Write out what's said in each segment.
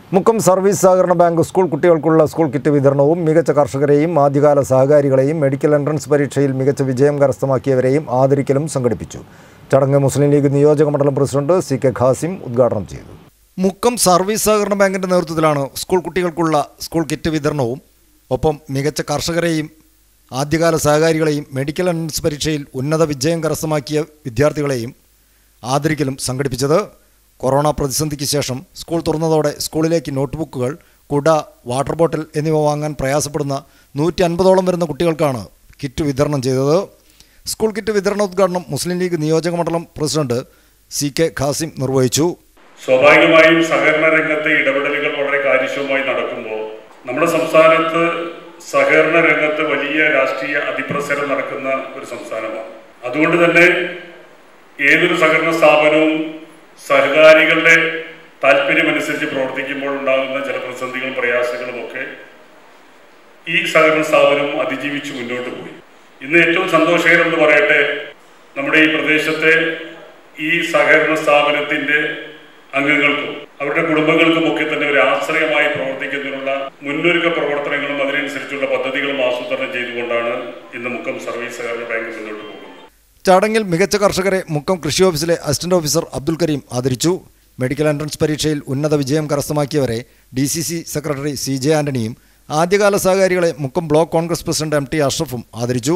Mukkam service സഹകരണ bank school കുട്ടികൾക്കുള്ള school kit വിതരണവും മികച്ച കർഷകരെയും ആദ്യകാല സഹകാരികളെയും മെഡിക്കൽ എൻട്രൻസ് പരീക്ഷയിൽ മികച്ച വിജയം കരസ്ഥമാക്കിയവരെയും ആദരിക്കലും സംഘടിപ്പിച്ചു ചടങ്ങ് മുസ്ലിം ലീഗ് നിയോജക മണ്ഡലം പ്രസിഡന്റ് സി കെ ഖാസിം ഉദ്ഘാടനം ചെയ്തു മുക്കം സർവീസ് സഹകരണ ബാങ്കിന്റെ നേതൃത്വത്തിലാണ് സ്കൂൾ കുട്ടികൾക്കുള്ള സ്കൂൾ കിറ്റ് വിതരണവും ഒപ്പം മികച്ച കർഷകരെയും ആദ്യകാല സഹകാരികളെയും മെഡിക്കൽ എൻട്രൻസ് പരീക്ഷയിൽ ഉന്നത വിജയം കരസ്ഥമാക്കിയ വിദ്യാർത്ഥികളെയും ആദരിക്കലും സംഘടിപ്പിച്ചത് കൊറോണ പ്രതിസന്ധിക്ക് ശേഷം സ്കൂൾ തുറന്നതോടെ സ്കൂളിലേക്ക് നോട്ട്ബുക്കുകൾ കുട വാട്ടർ ബോട്ടിൽ എന്നിവ വാങ്ങാൻ പ്രയാസപ്പെടുന്ന നൂറ്റി അൻപതോളം വരുന്ന കുട്ടികൾക്കാണ് കിറ്റ് വിതരണം ചെയ്തത് സ്കൂൾ കിറ്റ് വിതരണോദ്ഘാടനം മുസ്ലിം ലീഗ് നിയോജക മണ്ഡലം പ്രസിഡന്റ് സി കെ ഖാസിം നിർവഹിച്ചു സ്വാഭാവികമായും സഹകരണ രംഗത്തെ ഇടപെടലുകൾ വളരെ കാര്യക്ഷമമായി നടക്കുമ്പോൾ നമ്മുടെ സംസ്ഥാനത്ത് സഹകരണ രംഗത്ത് വലിയ രാഷ്ട്രീയ അതിപ്രസരം നടക്കുന്ന ഒരു സംസ്ഥാനമാണ് അതുകൊണ്ട് തന്നെ ഏതൊരു സഹകരണ സ്ഥാപനവും സഹകാരികളുടെ താല്പര്യമനുസരിച്ച് പ്രവർത്തിക്കുമ്പോൾ ഉണ്ടാകുന്ന ചില പ്രതിസന്ധികളും പ്രയാസങ്ങളും ഒക്കെ ഈ സഹകരണ സ്ഥാപനം അതിജീവിച്ച് മുന്നോട്ട് പോയി ഇന്ന് ഏറ്റവും സന്തോഷകരം എന്ന് പറയട്ടെ നമ്മുടെ ഈ പ്രദേശത്തെ ഈ സഹകരണ സ്ഥാപനത്തിന്റെ അംഗങ്ങൾക്കും അവരുടെ കുടുംബങ്ങൾക്കും ഒക്കെ തന്നെ ഒരു ആശ്രയമായി പ്രവർത്തിക്കുന്നതിനുള്ള മുന്നൊരുക്ക പ്രവർത്തനങ്ങളും അതിനനുസരിച്ചുള്ള പദ്ധതികളും ആസൂത്രണം ചെയ്തുകൊണ്ടാണ് ഇന്ന് മുക്കം സർവീസ് സഹകരണ ബാങ്ക് മുന്നോട്ട് പോകുന്നത് ചടങ്ങിൽ മികച്ച കർഷകരെ മുക്കം കൃഷി ഓഫീസിലെ അസിസ്റ്റന്റ് ഓഫീസർ അബ്ദുൽ കരീം ആദരിച്ചു മെഡിക്കൽ എൻട്രൻസ് പരീക്ഷയിൽ ഉന്നത വിജയം കരസ്ഥമാക്കിയവരെ D C C secretary C J ആന്റണിയും ആദ്യകാല സഹകാരികളെ Mukkam block Congress president M T അഷ്റഫും ആദരിച്ചു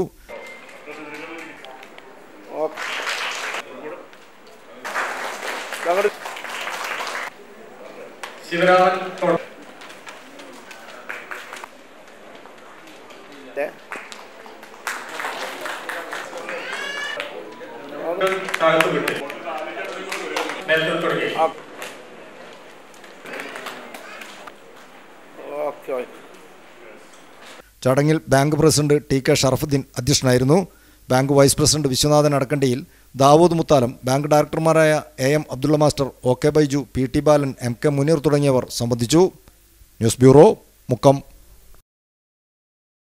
ശിവരാമൻ തൊട- താഴത്ത് വിട്ടു നേരത്തെ തുടങ്ങി ചടങ്ങിൽ bank president T K Sharafuddin അധ്യക്ഷനായിരുന്നു ബാങ്ക് വൈസ് പ്രസിഡന്റ് വിശ്വനാഥൻ അടക്കണ്ടിയിൽ ദാവൂദ് മുത്താലം ബാങ്ക് ഡയറക്ടർമാരായ A M Abdulla master O K Baiju P T Balan M K Muneer തുടങ്ങിയവർ സംബന്ധിച്ചു ന്യൂസ് ബ്യൂറോ മുക്കം